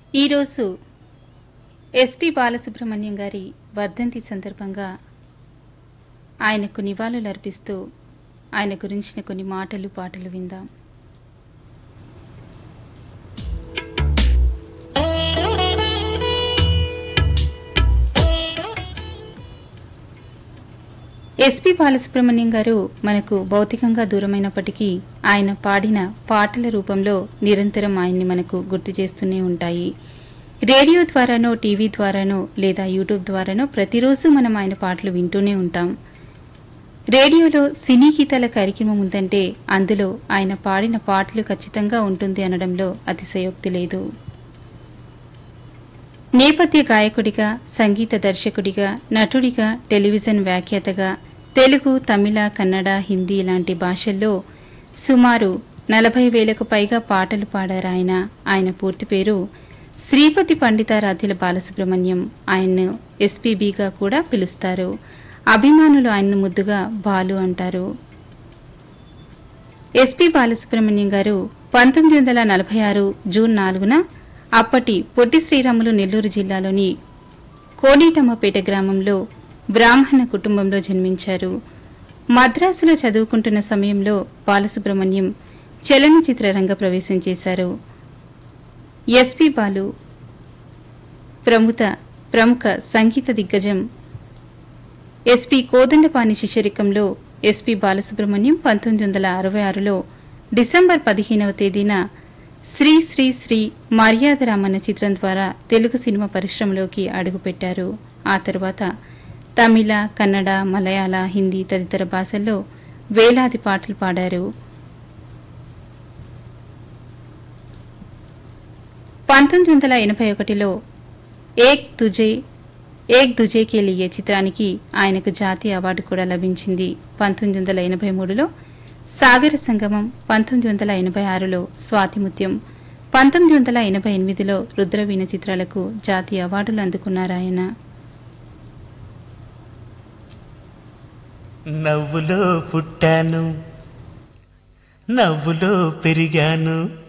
ఈరోజు ఎస్పి బాలసుబ్రహ్మణ్యం గారి వర్ధంతి సందర్భంగా ఆయనకు నివాళులు అర్పిస్తూ ఆయన గురించిన కొన్ని మాటలు పాటలు విందాం ఎస్పి బాలసుబ్రహ్మణ్యం గారు మనకు భౌతికంగా దూరమైనప్పటికీ ఆయన పాడిన పాటల రూపంలో నిరంతరం ఆయన్ని మనకు గుర్తు చేస్తూనే ఉంటాయి రేడియో ద్వారానో టీవీ ద్వారానో లేదా యూట్యూబ్ ద్వారానో ప్రతిరోజు మనం ఆయన పాటలు వింటూనే ఉంటాం రేడియోలో సినీ గీతాల కార్యక్రమం ఉందంటే అందులో ఆయన పాడిన పాటలు ఖచ్చితంగా ఉంటుంది అనడంలో అతిశయోక్తి లేదు నేపథ్య గాయకుడిగా సంగీత దర్శకుడిగా నటుడిగా టెలివిజన్ వ్యాఖ్యాతగా తెలుగు తమిళ కన్నడ హిందీ లాంటి భాషల్లో సుమారు నలభై వేలకు పైగా పాటలు పాడారు ఆయన ఆయన పూర్తి పేరు శ్రీపతి పండితారాధ్యుల బాలసుబ్రహ్మణ్యం ఆయన్ను ఎస్పీబీగా కూడా పిలుస్తారు అభిమానులు ఆయన్ను ముద్దుగా బాలు అంటారు ఎస్పీ బాలసుబ్రహ్మణ్యం గారు పంతొమ్మిది వందల నలభై ఆరు జూన్ నాలుగున అప్పటి పొట్టి శ్రీరాములు నెల్లూరు జిల్లాలోని కోనేటమ్మపేట గ్రామంలో బ్రాహ్మణ కుటుంబంలో జన్మించారు మద్రాసులో చదువుకుంటున్న సమయంలో బాలసుబ్రహ్మణ్యం చలనచిత్ర రంగ ప్రవేశం చేశారు ఎస్పి బాలు ప్రముఖ ప్రముఖ సంగీత దిగ్గజం ఎస్పీ కోదండపాణి శిష్యరికంలో ఎస్పీ బాలసుబ్రహ్మణ్యం పంతొమ్మిది వందల అరవై ఆరులో డిసెంబర్ పదిహేనవ తేదీన శ్రీ శ్రీ శ్రీ మర్యాదరామన్న చిత్రం ద్వారా తెలుగు సినిమా పరిశ్రమలోకి అడుగుపెట్టారు ఆ తర్వాత తమిళ కన్నడ మలయాళ హిందీ తదితర భాషల్లో వేలాది పాటలు పాడారు పంతొమ్మిది వందల ఎనభై ఒకటిలో ఏక్ తుజే ఏక్ దుజే కే లియే చిత్రానికి ఆయనకు జాతీయ అవార్డు కూడా లభించింది పంతొమ్మిది వందల ఎనభై మూడులో సాగర సంగమం పంతొమ్మిది వందల ఎనభై ఆరులో స్వాతిముత్యం పంతొమ్మిది వందల ఎనభై ఎనిమిదిలో రుద్రవీణ చిత్రాలకు జాతీయ అవార్డులు అందుకున్నారు ఆయన నవ్వులో పుట్టాను నవ్వులో పెరిగాను